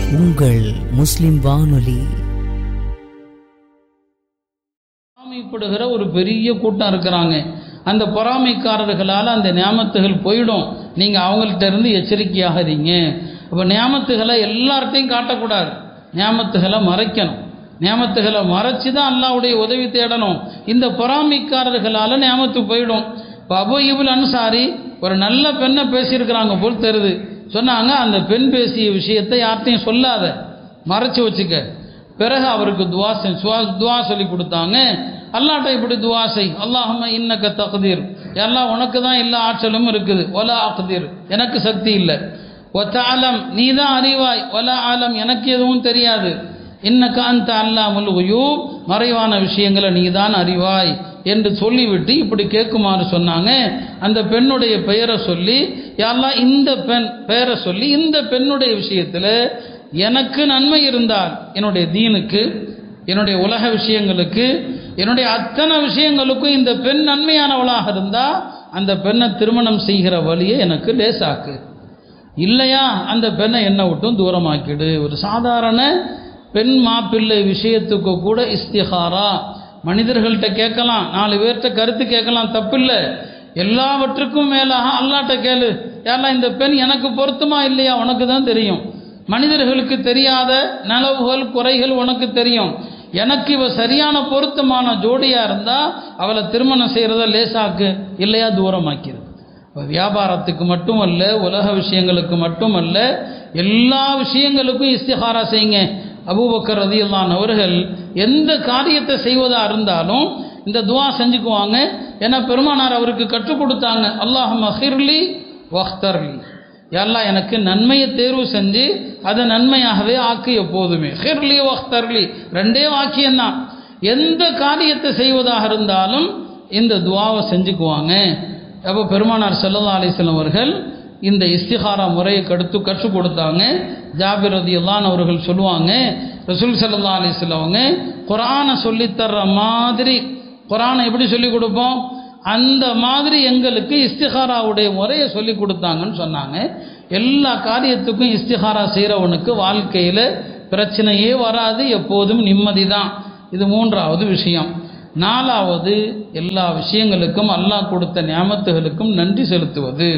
உங்கள் முஸ்லிம் வானொலி பொறாமைப்படுகிற ஒரு பெரிய கூட்டம் இருக்கிறாங்க அந்த பொறாமைக்காரர்களால் அந்த நியாமத்துகள் போயிடும் நீங்கள் அவங்கள்ட்ட இருந்து எச்சரிக்கையாக இருங்க அப்போ நியாமத்துகளை எல்லார்ட்டையும் காட்டக்கூடாது நியாமத்துகளை மறைக்கணும் நியாமத்துகளை மறைச்சு தான் அல்லாவுடைய உதவி தேடணும் இந்த பொறாமைக்காரர்களால் நியாமத்து போயிடும் இப்போ அபு இபுல் அன்சாரி ஒரு நல்ல பெண்ணை பேசியிருக்கிறாங்க போல் தெரியுது சொன்னாங்க அந்த பெண் பேசிய விஷயத்தை யார்ட்டையும் சொல்லாத மறைச்சு வச்சுக்க பிறகு அவருக்கு துவா செய்- சுவா- துவா சொல்லி கொடுத்தாங்க அல்லாட்ட இப்படி துவா செய் அல்லாஹம்ம இன்னக்க தகுதீர் எல்லாம் உனக்கு தான் எல்லா ஆற்றலும் இருக்குது ஒலா அக்தீர் எனக்கு சக்தி இல்லை ஒத்த ஆலம் நீ தான் அறிவாய் ஒலா ஆலம் எனக்கு எதுவும் தெரியாது இன்னக்க அந்த அல்லாமுல் உயூப் மறைவான விஷயங்களை நீ தான் அறிவாய் என்று சொல்லிவிட்டு இப்படி கேட்குமாறு சொன்னாங்க அந்த பெண்ணுடைய பெயரை சொல்லி யாரெல்லாம் இந்த பெண் பெயரை சொல்லி இந்த பெண்ணுடைய விஷயத்தில் எனக்கு நன்மை இருந்தால் என்னுடைய தீனுக்கு என்னுடைய உலக விஷயங்களுக்கு என்னுடைய அத்தனை விஷயங்களுக்கும் இந்த பெண் நன்மையானவளாக இருந்தால் அந்த பெண்ணை திருமணம் செய்கிற வழியை எனக்கு லேசாக்கு இல்லையா அந்த பெண்ணை என்னை விட்டும் தூரமாக்கிடு ஒரு சாதாரண பெண் மாப்பிள்ளை விஷயத்துக்கு கூட இஸ்திஹாரா மனிதர்கள்ட்ட கேட்கலாம் நாலு பேர்கிட்ட கருத்து கேட்கலாம் தப்பில்லை எல்லாவற்றுக்கும் மேலாக அல்லாட்ட கேளு யாரெல்லாம் இந்த பெண் எனக்கு பொருத்தமா இல்லையா உனக்கு தான் தெரியும் மனிதர்களுக்கு தெரியாத நலவுகள் குறைகள் உனக்கு தெரியும் எனக்கு இவ சரியான பொருத்தமான ஜோடியா இருந்தா அவளை திருமணம் செய்யறத லேசாக்கு இல்லையா தூரமாக்கிறது இப்ப வியாபாரத்துக்கு மட்டுமல்ல உலக விஷயங்களுக்கு மட்டுமல்ல எல்லா விஷயங்களுக்கும் இஸ்திஹாரா செய்யுங்க அபூபக்கர் ரதியல்லான் அவர்கள் எந்த காரியத்தை செய்வதா இருந்தாலும் இந்த துவா செஞ்சுக்குவாங்க ஏன்னா பெருமானார் அவருக்கு கற்றுக் கொடுத்தாங்க அல்லாஹ் மஹிர்லி வஹ்தர்லி எல்லாம் எனக்கு நன்மையை தேர்வு செஞ்சு அதை நன்மையாகவே ஆக்கு எப்போதுமே ஹிர்லி வஹ்தர்லி ரெண்டே வாக்கியம்தான் எந்த காரியத்தை செய்வதாக இருந்தாலும் இந்த துவாவை செஞ்சுக்குவாங்க அப்போ பெருமானார் ஸல்லல்லாஹு அலைஹி வஸல்லம் அவர்கள் இந்த இஸ்திகாரா முறையை கடுத்து கற்றுக் கொடுத்தாங்க ஜாபிர் ரதியல்லான் அவர்கள் சொல்லுவாங்க ரசூல் ஸல்லல்லாஹு அலைஹி வஸல்லம் அவங்க குர்ஆனை சொல்லித்தர்ற மாதிரி குர்ஆனை எப்படி சொல்லி கொடுப்போம் அந்த மாதிரி எங்களுக்கு இஸ்திகாராவுடைய முறையை சொல்லி கொடுத்தாங்கன்னு சொன்னாங்க எல்லா காரியத்துக்கும் இஸ்திகாரா செய்கிறவனுக்கு வாழ்க்கையில் பிரச்சனையே வராது எப்போதும் நிம்மதி தான் இது மூன்றாவது விஷயம் நாலாவது எல்லா விஷயங்களுக்கும் அல்லாஹ் கொடுத்த ஞாபகத்துகளுக்கும் நன்றி செலுத்துவது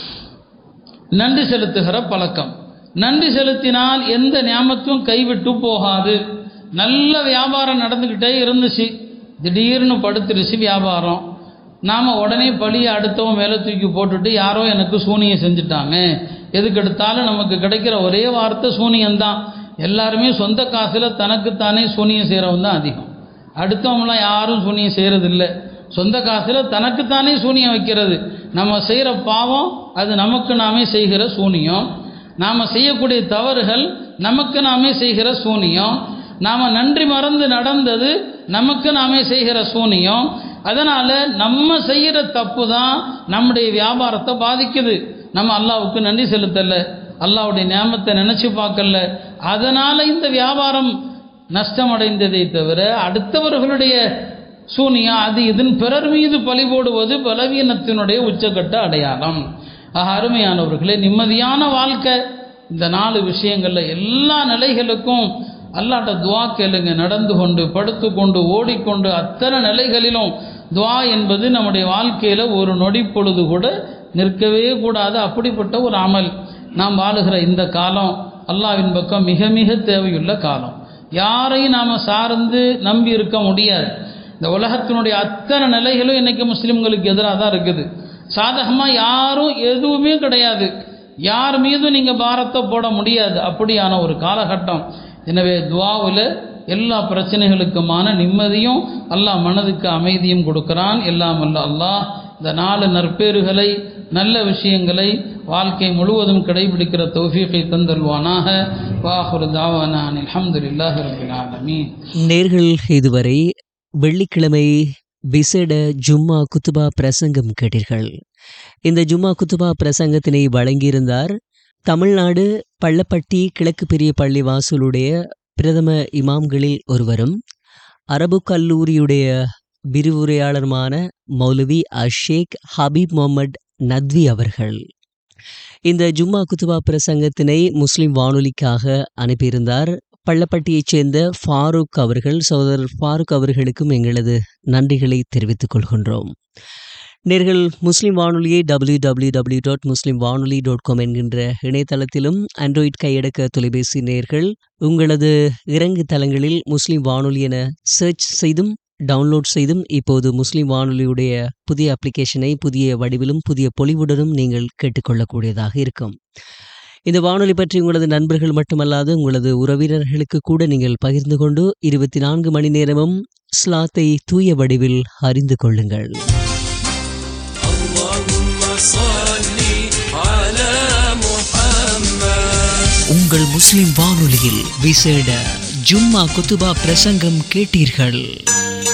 நன்றி செலுத்துகிற பழக்கம் நன்றி செலுத்தினால் எந்த ஞாபகத்தும் கைவிட்டு போகாது நல்ல வியாபாரம் நடந்துக்கிட்டே இருந்துச்சு திடீர்னு படுத்துருச்சு வியாபாரம் நாம் உடனே பழியை அடுத்தவன் மேலே தூக்கி போட்டுட்டு யாரோ எனக்கு சூனியம் செஞ்சுட்டாங்க எதுக்கு எடுத்தாலும் நமக்கு கிடைக்கிற ஒரே வார்த்தை சூனியம்தான் எல்லாருமே சொந்த காசில் தனக்குத்தானே சூனியம் செய்கிறவன் தான் அதிகம் அடுத்தவங்களாம் யாரும் சூனியம் செய்கிறதில்ல சொந்த காசில் தனக்குத்தானே சூனியம் வைக்கிறது நம்ம செய்கிற பாவம் அது நமக்கு நாமே செய்கிற சூனியம் நாம் செய்யக்கூடிய தவறுகள் நமக்கு நாமே செய்கிற சூனியம் நாம் நன்றி மறந்து நடந்தது நமக்கு நாமே செய்கிற சூனியம் அதனால் நம்ம செய்கிற தப்பு தான் நம்முடைய வியாபாரத்தை பாதிக்குது நம்ம அல்லாவுக்கு நன்றி செலுத்தலை அல்லாவுடைய ஞாபகத்தை நினச்சி பார்க்கல அதனால் இந்த வியாபாரம் நஷ்டமடைந்ததை தவிர அடுத்தவர்களுடைய சூனியா அது இதன் பிறர் மீது பழி போடுவது பலவீனத்தினுடைய உச்சக்கட்ட அடையாளம் ஆக அருமையானவர்களே நிம்மதியான வாழ்க்கை இந்த நாலு விஷயங்களில் எல்லா நிலைகளுக்கும் அல்லாட்ட துவா கேளுங்க நடந்து கொண்டு படுத்து கொண்டு ஓடிக்கொண்டு அத்தனை நிலைகளிலும் துவா என்பது நம்முடைய வாழ்க்கையில் ஒரு நொடி பொழுது கூட நிற்கவே கூடாது அப்படிப்பட்ட ஒரு அமல் நாம் வாழுகிற இந்த காலம் அல்லாவின் பக்கம் மிக மிக தேவையுள்ள காலம் யாரையும் நாம் சார்ந்து நம்பி இருக்க முடியாது இந்த உலகத்தினுடைய அத்தனை நிலைகளும் இன்னைக்கு முஸ்லிம்களுக்கு எதிராக தான் இருக்குது சாதகமாக யாரும் எதுவுமே கிடையாது யார் மீதும் நீங்கள் பாரத்தை போட முடியாது அப்படியான ஒரு காலகட்டம் எனவே துவாவில் எல்லா பிரச்சனைகளுக்குமான நிம்மதியும் அல்லாஹ் மனதுக்கு அமைதியும் கொடுக்கிறான் எல்லாம் அல்ல அல்லாஹ் இந்த நாலு நற்பேறுகளை நல்ல விஷயங்களை வாழ்க்கை முழுவதும் கடைபிடிக்கிற தௌஃபீகை தந்தல்வானாக வாஹுர் தாவானான் அல்ஹம்துலில்லாஹி ரபில் ஆலமீன் நேர்கள் இதுவரை வெள்ளிக்கிழமை விசேட ஜும்மா குத்துபா பிரசங்கம் கேட்டீர்கள் இந்த ஜும்மா குத்துபா பிரசங்கத்தினை வழங்கியிருந்தார் தமிழ்நாடு பள்ளப்பட்டி கிழக்கு பெரிய பள்ளி வாசலுடைய பிரதம இமாம்களில் ஒருவரும் அரபு கல்லூரியுடைய விரிவுரையாளருமான மௌலவி அஷேக் ஹபீப் முகமது நத்வி அவர்கள் இந்த ஜும்மா குத்துபா பிரசங்கத்தினை முஸ்லிம் வானொலிக்காக அனுப்பியிருந்தார் பள்ளப்பட்டியைச் சேர்ந்த ஃபாரூக் அவர்கள் சகோதரர் ஃபாரூக் அவர்களுக்கும் எங்களது நன்றிகளை தெரிவித்துக் கொள்கின்றோம் நேர்கள் முஸ்லிம் வானொலியை W W W dot Muslim Vanoli dot com என்கின்ற இணையதளத்திலும் ஆண்ட்ராய்ட் கையடக்க தொலைபேசி நேர்கள் உங்களது இறங்கு தளங்களில் முஸ்லிம் வானொலி என சர்ச் செய்தும் டவுன்லோட் செய்தும் இப்போது முஸ்லிம் வானொலியுடைய புதிய அப்ளிகேஷனை புதிய வடிவிலும் புதிய பொலிவுடனும் நீங்கள் கேட்டுக்கொள்ளக்கூடியதாக இருக்கும் இந்த வானொலி பற்றி உங்களது நண்பர்கள் மட்டுமல்லாது உங்களது உறவினர்களுக்கு கூட நீங்கள் பகிர்ந்து கொண்டு இருபத்தி நான்கு மணி நேரமும் ஸ்லாத்தை தூய வடிவில் அறிந்து கொள்ளுங்கள் உங்கள் முஸ்லிம் வானொலியில் விசேட ஜும்மா குத்துபா பிரசங்கம் கேட்டீர்கள்